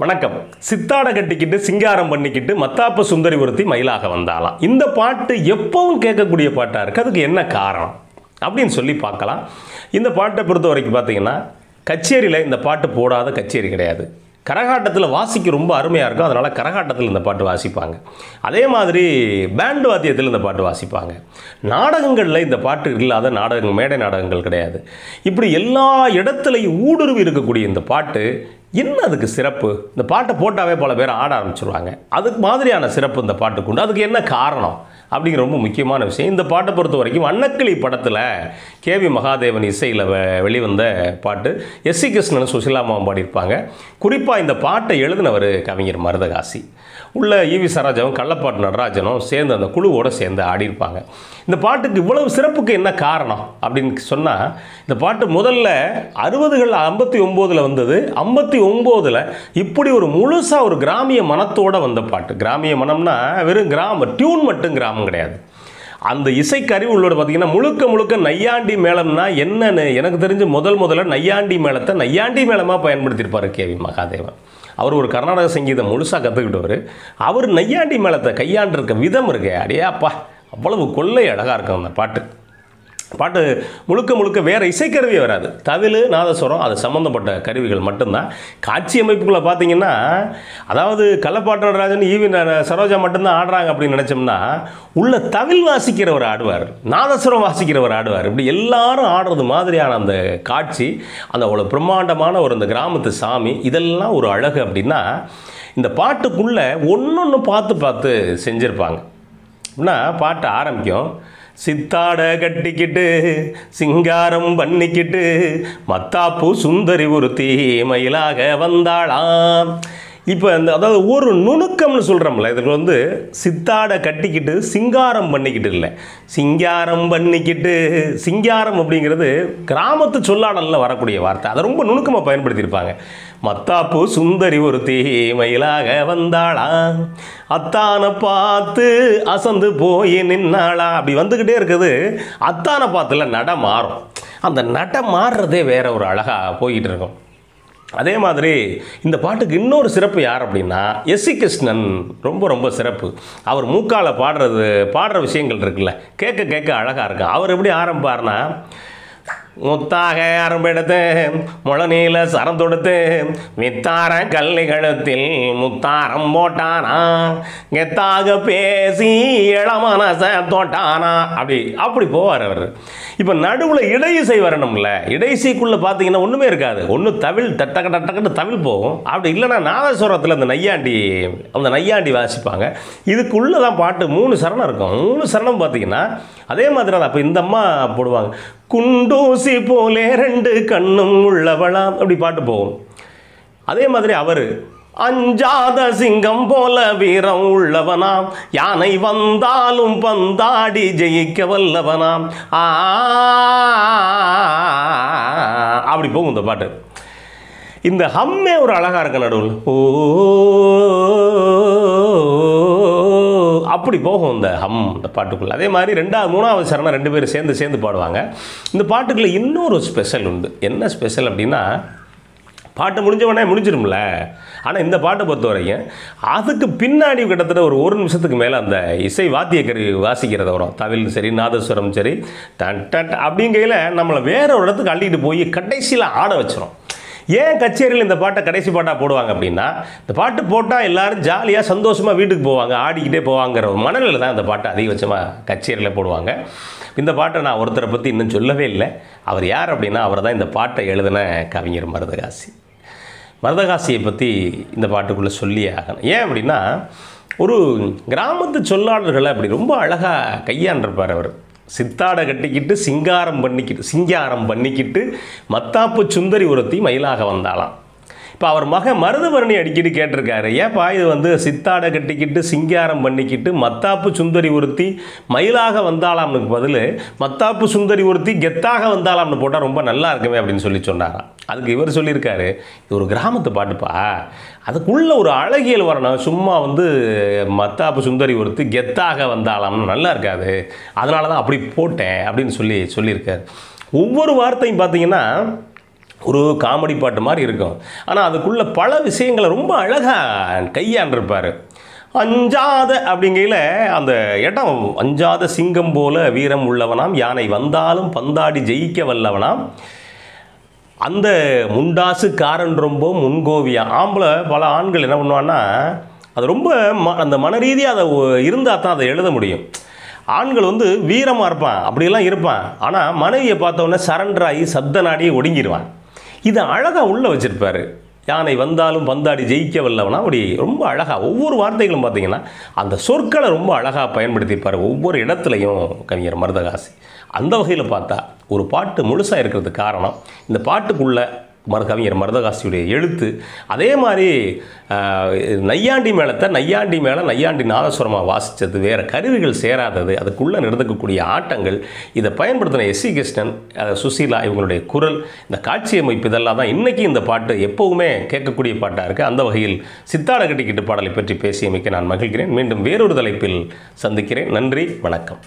வணக்கம் சித்தாட கட்டிக்கிட்டு சிங்காரம் பண்ணிக்கிட்டு மத்தாப்ப சுந்தரி ஒருத்தி மயிலாக வந்தாலாம் இந்த பாட்டு எப்பவும் கேட்கக்கூடிய பாட்டாக இருக்குது அதுக்கு என்ன காரணம் அப்படின்னு சொல்லி பார்க்கலாம் இந்த பாட்டை பொறுத்த வரைக்கும் பார்த்தீங்கன்னா கச்சேரியில் இந்த பாட்டு போடாத கச்சேரி கிடையாது கரகாட்டத்தில் வாசிக்க ரொம்ப அருமையாக இருக்கும் அதனால் கரகாட்டத்தில் இந்த பாட்டு வாசிப்பாங்க அதே மாதிரி பேண்ட் வாத்தியத்தில் இந்த பாட்டு வாசிப்பாங்க நாடகங்களில் இந்த பாட்டு இல்லாத நாடகங்கள் மேடை நாடகங்கள் கிடையாது இப்படி எல்லா இடத்துலையும் ஊடுருவி இருக்கக்கூடிய இந்த பாட்டு என்ன அதுக்கு சிறப்பு இந்த பாட்டை போட்டாவே பல பேர் ஆட ஆரம்பிச்சிருவாங்க அதுக்கு மாதிரியான சிறப்பு இந்த பாட்டுக்கு உண்டு அதுக்கு என்ன காரணம் அப்படிங்கிற ரொம்ப முக்கியமான விஷயம் இந்த பாட்டை பொறுத்த வரைக்கும் அன்னக்கிளி படத்தில் கேவி மகாதேவன் இசையில் வெ- வெளிவந்த பாட்டு எஸ் சி கிருஷ்ணன் சுசிலாமாவும் பாடியிருப்பாங்க குறிப்பாக இந்த பாட்டை எழுதினவர் கவிஞர் மருதகாசி உள்ள ஈவி சரோஜாவும் கள்ளப்பாட்டு நடராஜனும் சேர்ந்து அந்த குழுவோடு சேர்ந்து ஆடியிருப்பாங்க இந்த பாட்டுக்கு இவ்வளவு சிறப்புக்கு என்ன காரணம் அப்படின்னு சொன்னால் இந்த பாட்டு முதல்ல அறுபதுகள் ஐம்பத்தி ஒம்போதில் வந்தது ஐம்பத்தி ஒம்போதில் இப்படி ஒரு முழுசாக ஒரு கிராமிய மனத்தோட வந்த பாட்டு கிராமிய மனம்னா வெறும் கிராம டியூன் மட்டும் கிராமம் கிடையாது அந்த இசைக்கருவி உள்ளோட பார்த்தீங்கன்னா முழுக்க முழுக்க நையாண்டி மேளம்னா என்னன்னு எனக்கு தெரிஞ்சு முதல் முதல்ல நையாண்டி மேளத்தை நையாண்டி மேளமாக பயன்படுத்தியிருப்பார் கேவி மகாதேவன் அவர் ஒரு கர்நாடக சங்கீதம் முழுசாக கற்றுக்கிட்டவர் அவர் நையாண்டி மேளத்தை கையாண்டிருக்க விதம் இருக்கே அடியாப்பா அவ்வளவு கொள்ளை அழகாக இருக்கும் அந்த பாட்டு பாட்டு முழுக்க முழுக்க வேறு இசைக்கருவியே வராது தவில் நாதஸ்வரம் அது சம்மந்தப்பட்ட கருவிகள் மட்டும்தான் காட்சி அமைப்புக்குள்ளே பார்த்தீங்கன்னா அதாவது கள்ளப்பாட்டு நடராஜன் ஈவி ந- சரோஜா மட்டும்தான் ஆடுறாங்க அப்படின்னு நினச்சோம்னா உள்ள தவில் வாசிக்கிறவர் ஆடுவார் நாதஸ்வரம் வாசிக்கிறவர் ஆடுவார் இப்படி எல்லாரும் ஆடுறது மாதிரியான அந்த காட்சி அந்த அவ்வளோ பிரம்மாண்டமான ஒரு அந்த கிராமத்து சாமி இதெல்லாம் ஒரு அழகு அப்படின்னா இந்த பாட்டுக்குள்ளே ஒன்று பார்த்து பார்த்து செஞ்சுருப்பாங்க அப்படின்னா பாட்டு ஆரம்பிக்கும் சித்தாட கட்டிக்கிட்டு சிங்காரம் பண்ணிக்கிட்டு மத்தாப்பு சுந்தரி ஒருத்தி மயிலாக வந்தாளாம் இப்போ இந்த அதாவது ஒரு நுணுக்கம்னு சொல்கிறோம்ல இதுக்கு வந்து சித்தாட கட்டிக்கிட்டு சிங்காரம் பண்ணிக்கிட்டு இல்லை சிங்காரம் பண்ணிக்கிட்டு சிங்காரம் அப்படிங்கிறது கிராமத்து சொல்லாடலில் வரக்கூடிய வார்த்தை அதை ரொம்ப நுணுக்கமாக பயன்படுத்தியிருப்பாங்க மத்தாப்பு சுந்தரி ஒருத்தி மயிலாக வந்தாளா அத்தானை பார்த்து அசந்து போய் நின்னாளா அப்படி வந்துக்கிட்டே இருக்குது அத்தானை பார்த்துல நட மாறும் அந்த நட மாறுறதே வேற ஒரு அழகாக போய்கிட்டு இருக்கும் அதே மாதிரி இந்த பாட்டுக்கு இன்னொரு சிறப்பு யார் அப்படின்னா எஸ் சி கிருஷ்ணன் ரொம்ப ரொம்ப சிறப்பு அவர் மூக்கால பாடுறது பாடுற விஷயங்கள் இருக்குல்ல கேட்க கேட்க அழகாக இருக்கும் அவர் எப்படி ஆரம்பிப்பார்னா முத்தாக அரம்பெடுத்து முழநீல சரம் தொடுத்து வித்தார கல்லை கழுத்தில் முத்தாரம் போட்டானா கெத்தாக பேசி இளமனச தோட்டானா அப்படி அப்படி போவார் அவர் இப்போ நடுவில் இடையிசை வரணும்ல இடையிசைக்குள்ளே பார்த்தீங்கன்னா ஒன்றுமே இருக்காது ஒன்று தவில் டட்டக்க டட்டக்கன்னு தவில் போகும் அப்படி இல்லைன்னா நாதஸ்வரத்தில் அந்த நையாண்டி அந்த நையாண்டி வாசிப்பாங்க இதுக்குள்ளே தான் பாட்டு மூணு சரணம் இருக்கும் மூணு சரணம் பார்த்தீங்கன்னா அதே மாதிரி தான் அப்போ இந்த அம்மா போடுவாங்க குண்டூசி போலே ரெண்டு கண்ணும் உள்ளவளாம் அப்படி பாட்டு போகும் அதே மாதிரி அவர் அஞ்சாத சிங்கம் போல வீரம் உள்ளவனாம் யானை வந்தாலும் பந்தாடி ஜெயிக்க வல்லவனாம் ஆ அப்படி போகும் இந்த பாட்டு இந்த ஹம்மே ஒரு அழகா இருக்கு நடுவில் ஓ அப்படி போகும் இந்த ஹம் இந்த பாட்டுக்குள்ள அதே மாதிரி ரெண்டாவது மூணாவது சரணம் ரெண்டு பேரும் சேர்ந்து சேர்ந்து பாடுவாங்க இந்த பாட்டுக்குள்ள இன்னொரு ஸ்பெஷல் உண்டு என்ன ஸ்பெஷல் அப்படின்னா பாட்டு முடிஞ்ச உடனே முடிஞ்சிரும்ல ஆனால் இந்த பாட்டை பொறுத்த வரைக்கும் அதுக்கு பின்னாடி கிட்டத்தட்ட ஒரு ஒரு நிமிஷத்துக்கு மேலே அந்த இசை வாத்திய கருவி வாசிக்கிறது வரும் தவில் சரி நாதஸ்வரம் சரி டன் டன் அப்படிங்கையில் நம்மளை வேற ஒரு இடத்துக்கு அள்ளிட்டு போய் கடைசியில் ஆட வச்சிரும் ஏன் கச்சேரியில் இந்த பாட்டை கடைசி பாட்டாக போடுவாங்க அப்படின்னா இந்த பாட்டு போட்டால் எல்லாரும் ஜாலியாக சந்தோஷமாக வீட்டுக்கு போவாங்க ஆடிக்கிட்டே போவாங்கிற ஒரு மனநிலை தான் இந்த பாட்டை அதிகபட்சமாக கச்சேரியில் போடுவாங்க இந்த பாட்டை நான் ஒருத்தரை பற்றி இன்னும் சொல்லவே இல்லை அவர் யார் அப்படின்னா அவர் தான் இந்த பாட்டை எழுதின கவிஞர் மருதகாசி மருதகாசியை பற்றி இந்த பாட்டுக்குள்ளே சொல்லி ஆகணும் ஏன் அப்படின்னா ஒரு கிராமத்து சொல்லாடல்களை அப்படி ரொம்ப அழகாக கையாண்டிருப்பார் அவர் சித்தாட கட்டிக்கிட்டு சிங்காரம் பண்ணிக்கிட்டு சிங்காரம் பண்ணிக்கிட்டு மத்தாப்பு சுந்தரி ஒருத்தி மயிலாக வந்தாளாம் இப்போ அவர் மக மருதவரணி அடிக்கடி கேட்டிருக்காரு ஏப்பா இது வந்து சித்தாடை கட்டிக்கிட்டு சிங்காரம் பண்ணிக்கிட்டு மத்தாப்பு சுந்தரி ஒருத்தி மயிலாக வந்தாலாம்னு பதில் மத்தாப்பு சுந்தரி ஒருத்தி கெத்தாக வந்தாலாம்னு போட்டால் ரொம்ப நல்லா இருக்குமே அப்படின்னு சொல்லி சொன்னாராம் அதுக்கு இவர் சொல்லியிருக்காரு இது ஒரு கிராமத்து பாட்டுப்பா அதுக்குள்ள ஒரு அழகியல் வரணும் சும்மா வந்து மத்தாப்பு சுந்தரி ஒருத்தி கெத்தாக வந்தாலாம்னு நல்லா இருக்காது அதனால தான் அப்படி போட்டேன் அப்படின்னு சொல்லி சொல்லியிருக்காரு ஒவ்வொரு வார்த்தையும் பார்த்தீங்கன்னா ஒரு காமெடி பாட்டு மாதிரி இருக்கும் ஆனால் அதுக்குள்ள பல விஷயங்களை ரொம்ப அழகாக கையாண்டிருப்பார் அஞ்சாத அப்படிங்கையில் அந்த இடம் அஞ்சாத சிங்கம் போல வீரம் உள்ளவனாம் யானை வந்தாலும் பந்தாடி ஜெயிக்க வல்லவனாம் அந்த முண்டாசு காரன் ரொம்ப முன்கோவியா ஆம்பளை பல ஆண்கள் என்ன பண்ணுவான்னா அது ரொம்ப ம அந்த மன ரீதியாக அதை இருந்தால் தான் அதை எழுத முடியும் ஆண்கள் வந்து வீரமாக இருப்பான் அப்படியெல்லாம் இருப்பான் ஆனால் மனைவியை பார்த்தோன்னே சரண்டர் ஆகி சப்த நாடியே ஒடுங்கிடுவான் இதை அழகாக உள்ளே வச்சுருப்பாரு யானை வந்தாலும் பந்தாடி ஜெயிக்க வல்லவனா அப்படி ரொம்ப அழகாக ஒவ்வொரு வார்த்தைகளும் பார்த்தீங்கன்னா அந்த சொற்களை ரொம்ப அழகாக பயன்படுத்தியிருப்பார் ஒவ்வொரு இடத்துலையும் கவிஞர் மருதகாசி அந்த வகையில் பார்த்தா ஒரு பாட்டு முழுசாக இருக்கிறதுக்கு காரணம் இந்த பாட்டுக்குள்ளே மரு கவிஞர் மருதகாசியுடைய எழுத்து அதே மாதிரி ஆஹ், நையாண்டி மேளத்தை நையாண்டி மேளம் நையாண்டி நாதஸ்வரமாக வாசித்தது வேறு கருவிகள் சேராதது அதுக்குள்ளே நடந்துக்கக்கூடிய ஆட்டங்கள் இதை பயன்படுத்தின எஸ் சி கிருஷ்ணன் அஹ், சுசீலா இவங்களுடைய குரல் இந்த காட்சி அமைப்பு இதெல்லாம் தான் இன்றைக்கி இந்த பாட்டு எப்போவுமே கேட்கக்கூடிய பாட்டாக இருக்குது அந்த வகையில் சித்தாட கட்டிக்கிட்டு பாடலை பற்றி பேசியமைக்க நான் மகிழ்கிறேன் மீண்டும் வேறொரு தலைப்பில் சந்திக்கிறேன் நன்றி வணக்கம்